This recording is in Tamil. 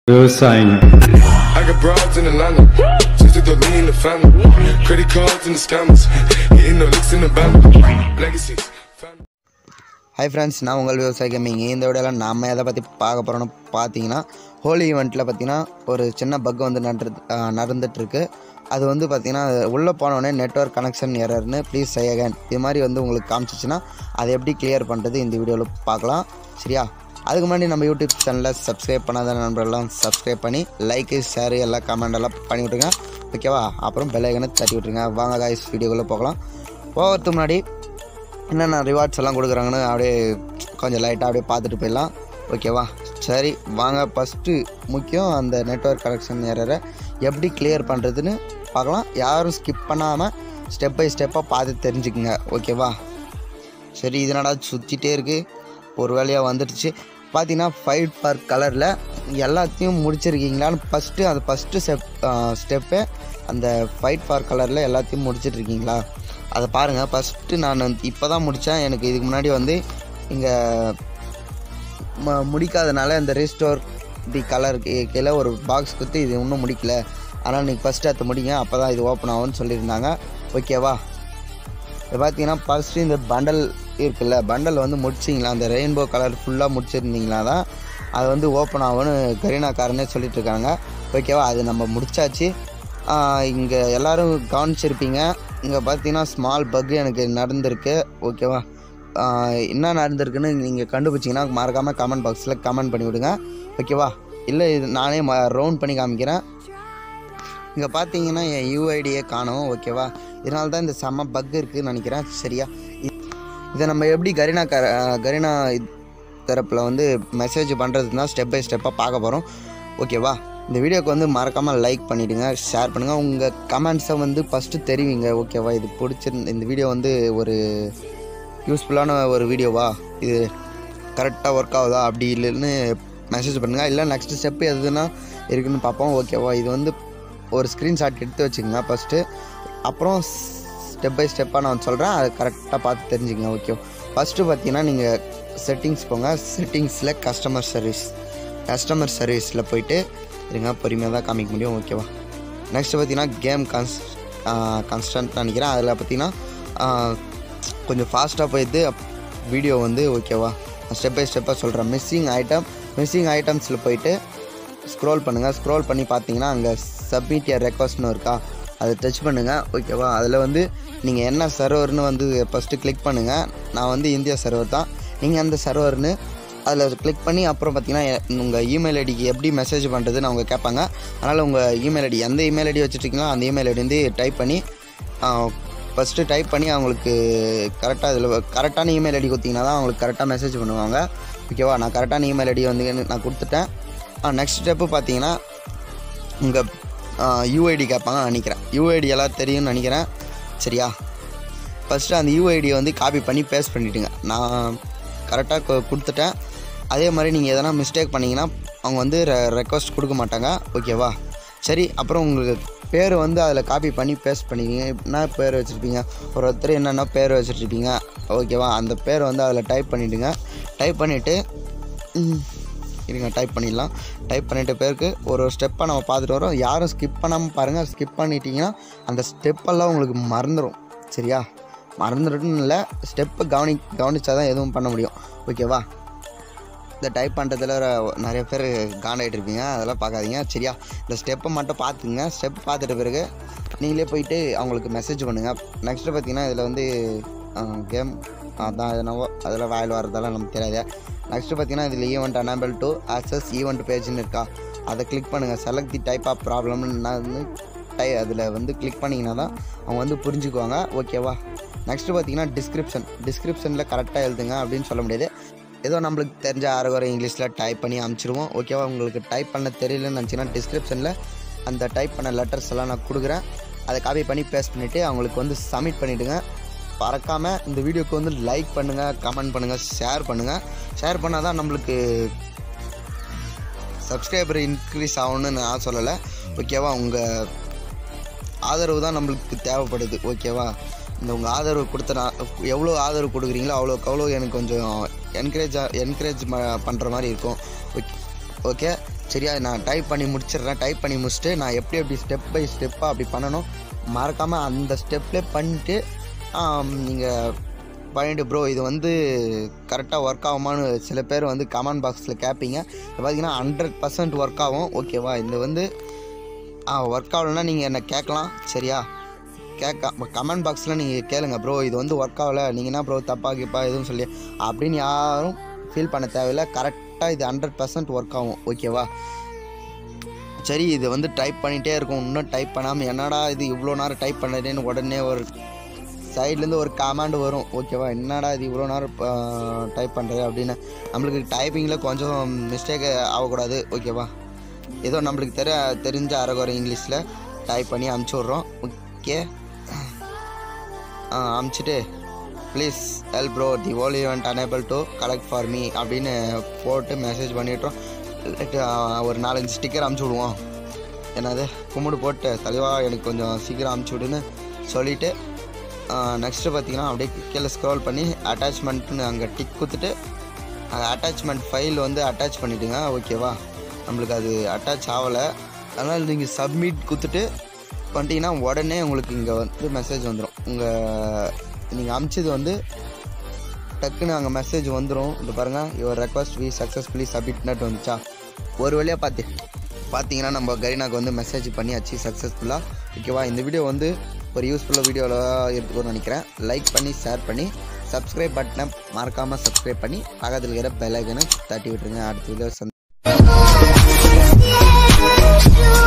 விவசாயம் I got broads in Atlanta, just to lean in the family. Credit cards and the scammers, hitting the licks in the band. Legacies, family. Hi friends நான் உங்கள் விவசாய கேமிங் இந்த விடையில் நாம் எதை பற்றி பார்க்க போகிறோன்னு பார்த்தீங்கன்னா ஹோலி ஈவெண்ட்டில் பார்த்தீங்கன்னா ஒரு சின்ன பக் வந்து நடந்து நடந்துகிட்ருக்கு அது வந்து பார்த்தீங்கன்னா உள்ளே போனோடனே நெட்ஒர்க் கனெக்ஷன் எரர்னு ப்ளீஸ் செய்யகன் இது மாதிரி வந்து உங்களுக்கு காமிச்சிச்சுன்னா அதை எப்படி கிளியர் பண்ணுறது இந்த வீடியோவில் பார்க்கலாம் சரியா அதுக்கு முன்னாடி நம்ம யூடியூப் சேனலில் சப்ஸ்கிரைப் பண்ணாத நண்பர்கள்லாம் சப்ஸ்கிரைப் பண்ணி லைக்கு ஷேரு எல்லாம் கமெண்ட் எல்லாம் பண்ணி விட்ருங்க ஓகேவா அப்புறம் பெல்லைக்கனை தட்டி விட்ருங்க வாங்க காய்ஸ் வீடியோக்குள்ளே போகலாம் போகிறதுக்கு முன்னாடி என்னென்ன ரிவார்ட்ஸ் எல்லாம் கொடுக்குறாங்கன்னு அப்படியே கொஞ்சம் லைட்டாக அப்படியே பார்த்துட்டு போயிடலாம் ஓகேவா சரி வாங்க ஃபஸ்ட்டு முக்கியம் அந்த நெட்ஒர்க் கனெக்ஷன் எரரை எப்படி கிளியர் பண்ணுறதுன்னு பார்க்கலாம் யாரும் ஸ்கிப் பண்ணாமல் ஸ்டெப் பை ஸ்டெப்பாக பார்த்து தெரிஞ்சுக்குங்க ஓகேவா சரி இதனடா சுற்றிட்டே இருக்குது ஒரு வேலையாக வந்துடுச்சு பார்த்தீங்கன்னா ஃபைட் ஃபார் கலரில் எல்லாத்தையும் முடிச்சிருக்கீங்களான்னு ஃபஸ்ட்டு அது ஃபஸ்ட்டு ஸ்டெப் ஸ்டெப்பே அந்த ஃபைட் ஃபார் கலரில் எல்லாத்தையும் முடிச்சிட்ருக்கீங்களா அதை பாருங்கள் ஃபஸ்ட்டு நான் இப்போ தான் முடித்தேன் எனக்கு இதுக்கு முன்னாடி வந்து இங்கே ம முடிக்காதனால இந்த ரீஸ்டோர் தி கலர் கீழே ஒரு பாக்ஸ் கொடுத்து இது இன்னும் முடிக்கல ஆனால் நீங்கள் ஃபஸ்ட்டு அதை முடிங்க அப்போ தான் இது ஓப்பன் ஆகும்னு சொல்லியிருந்தாங்க ஓகேவா இது பார்த்தீங்கன்னா ஃபஸ்ட்டு இந்த பண்டல் இருக்குல்ல பண்டல் வந்து முடிச்சிங்களா அந்த ரெயின்போ கலர் ஃபுல்லாக முடிச்சிருந்தீங்களா தான் அது வந்து ஓப்பன் ஆகும்னு கரீனாக்காரனே சொல்லிட்டு இருக்காங்க ஓகேவா அது நம்ம முடிச்சாச்சு இங்கே எல்லோரும் கவனிச்சிருப்பீங்க இங்கே பார்த்தீங்கன்னா ஸ்மால் பக் எனக்கு நடந்திருக்கு ஓகேவா ஆஹ் என்ன நடந்திருக்குன்னு நீங்கள் கண்டுபிடிச்சிங்கன்னா மறக்காமல் கமெண்ட் பாக்ஸில் கமெண்ட் பண்ணி விடுங்க ஓகேவா இல்லை இது நானே ம ரவுண்ட் பண்ணி காமிக்கிறேன் இங்கே பார்த்தீங்கன்னா என் யூஐடியே காணும் ஓகேவா இதனால தான் இந்த செம்ம பக் இருக்குதுன்னு நினைக்கிறேன் சரியா இ- இதை நம்ம எப்படி கரீனா கர அஹ் கரீனா இது தரப்பில் வந்து மெசேஜ் பண்ணுறது தான் ஸ்டெப் பை ஸ்டெப்பாக பார்க்க போகிறோம் ஓகேவா இந்த வீடியோக்கு வந்து மறக்காமல் லைக் பண்ணிவிடுங்க ஷேர் பண்ணுங்கள் உங்கள் கமெண்ட்ஸை வந்து ஃபஸ்ட்டு தெரிவிங்க ஓகேவா இது பிடிச்சிருந்த இந்த வீடியோ வந்து ஒரு யூஸ்ஃபுல்லான ஒரு வீடியோவா இது கரெக்டாக ஒர்க் ஆகுதா அப்படி இல்லைன்னு மெசேஜ் பண்ணுங்கள் இல்லை நெக்ஸ்ட் ஸ்டெப் எதுனா இருக்குன்னு பார்ப்போம் ஓகேவா இது வந்து ஒரு ஸ்க்ரீன்ஷாட் எடுத்து வச்சுக்கோங்க ஃபஸ்ட்டு அப்புறம் ஸ்டெப் பை ஸ்டெப்பாக நான் சொல்கிறேன் அதை கரெக்டாக பார்த்து தெரிஞ்சுக்கங்க ஓகே ஃபஸ்ட்டு பார்த்தீங்கன்னா நீங்கள் செட்டிங்ஸ் போங்க செட்டிங்ஸில் கஸ்டமர் சர்வீஸ் கஸ்டமர் சர்வீஸில் போயிட்டு இருங்க பொறுமையாக தான் காமிக்க முடியும் ஓகேவா நெக்ஸ்ட் பார்த்தீங்கன்னா கேம் கான்ஸ் கான்ஸ்டன்ட் நினைக்கிறேன் அதில் பார்த்தீங்கன்னா ஆஹ், கொஞ்சம் ஃபாஸ்ட்டாக போயிட்டு வீடியோ வந்து ஓகேவா ஸ்டெப் பை ஸ்டெப்பாக சொல்கிறேன் மிஸ்ஸிங் ஐட்டம் மிஸ்ஸிங் ஐட்டம்ஸில் போயிட்டு ஸ்க்ரோல் பண்ணுங்கள் ஸ்க்ரோல் பண்ணி பார்த்தீங்கன்னா அங்கே சப்மிட் யர் ரெக்வஸ்ட்னு இருக்கா அதை டச் பண்ணுங்கள் ஓகேவா அதில் வந்து நீங்கள் என்ன சர்வர்னு வந்து ஃபஸ்ட்டு கிளிக் பண்ணுங்கள் நான் வந்து இந்தியா சர்வர் தான் நீங்கள் அந்த சர்வர்னு அதில் கிளிக் பண்ணி அப்புறம் பார்த்தீங்கன்னா உங்கள் இமெயில் ஐடிக்கு எப்படி மெசேஜ் பண்ணுறதுன்னு அவங்க கேட்பாங்க அதனால் உங்கள் இமெயில் ஐடி எந்த இமெயில் ஐடி வச்சுருக்கீங்களோ அந்த இமெயில் ஐடி வந்து டைப் பண்ணி ஃபஸ்ட்டு டைப் பண்ணி அவங்களுக்கு கரெக்டாக இதில் கரெக்டான இமெயில் ஐடி கொடுத்தீங்கன்னா தான் அவங்களுக்கு கரெக்டாக மெசேஜ் பண்ணுவாங்க ஓகேவா நான் கரெக்டான இமெயில் ஐடி வந்து நான் கொடுத்துட்டேன் நெக்ஸ்ட் ஸ்டெப்பு பார்த்தீங்கன்னா உங்கள் யூஐடி கேட்பாங்க நினைக்கிறேன் யூஐடி எல்லாம் தெரியும்னு நினைக்கிறேன் சரியா ஃபஸ்ட்டு அந்த யூஐடியை வந்து காப்பி பண்ணி பேஸ்ட் பண்ணிவிடுங்க நான் கரெக்டாக கொடுத்துட்டேன் அதே மாதிரி நீங்கள் எதனா மிஸ்டேக் பண்ணிங்கன்னா அவங்க வந்து ரெ ரெக்வஸ்ட் கொடுக்க மாட்டாங்க ஓகேவா சரி அப்புறம் உங்களுக்கு பேர் வந்து அதில் காப்பி பண்ணி பேஸ்ட் பண்ணிக்கிங்க என்ன பேர் வச்சுருப்பீங்க ஒரு ஒருத்தர் என்னென்ன பேர் வச்சுருப்பீங்க ஓகேவா அந்த பேர் வந்து அதில் டைப் பண்ணிவிடுங்க டைப் பண்ணிவிட்டு இருங்க டைப் பண்ணிடலாம் டைப் பண்ணிட்ட பேருக்கு ஒரு ஒரு ஸ்டெப்பை நம்ம பார்த்துட்டு வரோம் யாரும் ஸ்கிப் பண்ணாமல் பாருங்கள் ஸ்கிப் பண்ணிட்டீங்கன்னா அந்த ஸ்டெப்பெல்லாம் உங்களுக்கு மறந்துடும் சரியா மறந்துடும் இல்லை ஸ்டெப்பை கவனி கவனிச்சா தான் எதுவும் பண்ண முடியும் ஓகேவா இந்த டைப் பண்ணுறதுல நிறைய பேர் காண்டாகிட்டு இருப்பீங்க அதெல்லாம் பார்க்காதீங்க சரியா இந்த ஸ்டெப்பை மட்டும் பார்த்துங்க ஸ்டெப் பார்த்துட்ட பிறகு நீங்களே போயிட்டு அவங்களுக்கு மெசேஜ் பண்ணுங்கள் நெக்ஸ்ட்டு பார்த்தீங்கன்னா இதில் வந்து கேம் அதான் என்னவோ அதில் வாயில் வரதெல்லாம் நமக்கு தெரியாது நெக்ஸ்ட்டு பார்த்தீங்கன்னா இதில் event enable to access event பேஜ்னு இருக்கா அதை கிளிக் பண்ணுங்கள் செலக்ட் தி டைப் ஆஃப் ப்ராப்ளம்னு நான் வந்து டை அதில் வந்து கிளிக் பண்ணிங்கன்னா தான் அவங்க வந்து புரிஞ்சுக்குவாங்க ஓகேவா நெக்ஸ்ட்டு பார்த்தீங்கன்னா டிஸ்கிரிப்ஷன் டிஸ்கிரிப்ஷனில் கரெக்டாக எழுதுங்க அப்படின்னு சொல்ல முடியாது ஏதோ நம்மளுக்கு தெரிஞ்ச அரைகுறை இங்கிலீஷில் டைப் பண்ணி அனுப்பிச்சிருவோம் ஓகேவா உங்களுக்கு டைப் பண்ண தெரியலன்னு நினச்சிங்கன்னா டிஸ்கிரிப்ஷனில் அந்த டைப் பண்ண லெட்டர்ஸ் எல்லாம் நான் கொடுக்குறேன் அதை காப்பி பண்ணி பேஸ்ட் பண்ணிவிட்டு அவங்களுக்கு வந்து சப்மிட் பண்ணிவிடுங்க பறக்காமல் இந்த வீடியோக்கு வந்து லைக் பண்ணுங்கள் கமெண்ட் பண்ணுங்கள் ஷேர் பண்ணுங்கள் ஷேர் பண்ணால் தான் நம்மளுக்கு சப்ஸ்கிரைபர் இன்க்ரீஸ் ஆகணும்னு நான் சொல்லலை ஓகேவா உங்கள் ஆதரவு தான் நம்மளுக்கு தேவைப்படுது ஓகேவா இந்த உங்கள் ஆதரவு கொடுத்த நான் எவ்வளோ ஆதரவு கொடுக்குறீங்களோ அவ்வளோக்கு அவ்வளோ எனக்கு கொஞ்சம் என்கரேஜ் என்கரேஜ் பண்ணுற மாதிரி இருக்கும் ஓகே ஓகே சரியா நான் டைப் பண்ணி முடிச்சிடுறேன் டைப் பண்ணி முடிச்சுட்டு நான் எப்படி எப்படி ஸ்டெப் பை ஸ்டெப்பாக அப்படி பண்ணணும் மறக்காமல் அந்த ஸ்டெப்லேயே பண்ணிட்டு நீங்கள் பண்ணிட்டு ப்ரோ இது வந்து கரெக்டாக ஒர்க் ஆகுமான்னு சில பேர் வந்து கமெண்ட் பாக்ஸில் கேட்பீங்க இது பார்த்தீங்கன்னா ஹண்ட்ரட் பர்சன்ட் ஒர்க் ஆகும் ஓகேவா இது வந்து ஒர்க் ஆகலைன்னா நீங்கள் என்ன கேட்கலாம் சரியா கேட்க கமெண்ட் பாக்ஸில் நீங்கள் கேளுங்க ப்ரோ இது வந்து ஒர்க் ஆகலை நீங்கள் என்ன ப்ரோ தப்பா கிப்பா எதுவும் சொல்லி அப்படின்னு யாரும் ஃபீல் பண்ண தேவையில்லை கரெக்டாக இது ஹண்ட்ரட் பர்சன்ட் ஒர்க் ஆகும் ஓகேவா சரி இது வந்து டைப் பண்ணிகிட்டே இருக்கும் இன்னும் டைப் பண்ணாமல் என்னடா இது இவ்வளோ நேரம் டைப் பண்ணுறேன்னு உடனே ஒரு சைட்லேருந்து ஒரு கமாண்ட் வரும் ஓகேவா என்னடா இது இவ்வளோ நேரம் டைப் பண்ணுறது அப்படின்னு நம்மளுக்கு டைப்பிங்கில் கொஞ்சம் மிஸ்டேக் ஆகக்கூடாது ஓகேவா ஏதோ நம்மளுக்கு தெரிய தெரிஞ்ச அரகுறை இங்கிலீஷில் டைப் பண்ணி அமுச்சு விட்றோம் ஓகே அமுச்சிட்டு please help bro the whole event enable to collect for me அப்படின்னு போட்டு மெசேஜ் பண்ணிவிட்றோம் ஒரு நாலஞ்சு ஸ்டிக்கர் அமுச்சு விடுவோம் என்னது கும்பிடு போட்டு தலைவா எனக்கு கொஞ்சம் சீக்கிரம் அமுச்சு விடுன்னு சொல்லிவிட்டு நெக்ஸ்ட்டு பார்த்தீங்கன்னா அப்படியே கீழே ஸ்க்ரோல் பண்ணி அட்டாச்மெண்ட்னு அங்கே டிக் கொடுத்துட்டு அந்த அட்டாச்மெண்ட் ஃபைல் வந்து அட்டாச் பண்ணிவிடுங்க ஓகேவா நம்மளுக்கு அது அட்டாச் ஆகலை அதனால் நீங்கள் சப்மிட் கொடுத்துட்டு பண்ணிட்டீங்கன்னா உடனே உங்களுக்கு இங்கே வந்து மெசேஜ் வந்துடும் உங்கள் நீங்கள் அமிச்சது வந்து டக்குன்னு அங்கே மெசேஜ் வந்துடும் இது பாருங்கள் your request we successfully submitted வந்துச்சா ஒரு வழியாக பார்த்து பார்த்தீங்கன்னா நம்ம கரீனாக்கு வந்து மெசேஜ் பண்ணியாச்சு சக்ஸஸ்ஃபுல்லாக ஓகேவா இந்த வீடியோ வந்து ஒரு யூஸ்ஃபுல்லாக வீடியோவில் இருக்கும்னு நினைக்கிறேன் லைக் பண்ணி ஷேர் பண்ணி சப்ஸ்கிரைப் பட்டனை மறக்காமல் சப்ஸ்கிரைப் பண்ணி பக்கத்தில் இருக்கிற பெல் ஐக்கனை தட்டி விட்டுருங்க அடுத்த வீடியோ சந்தி you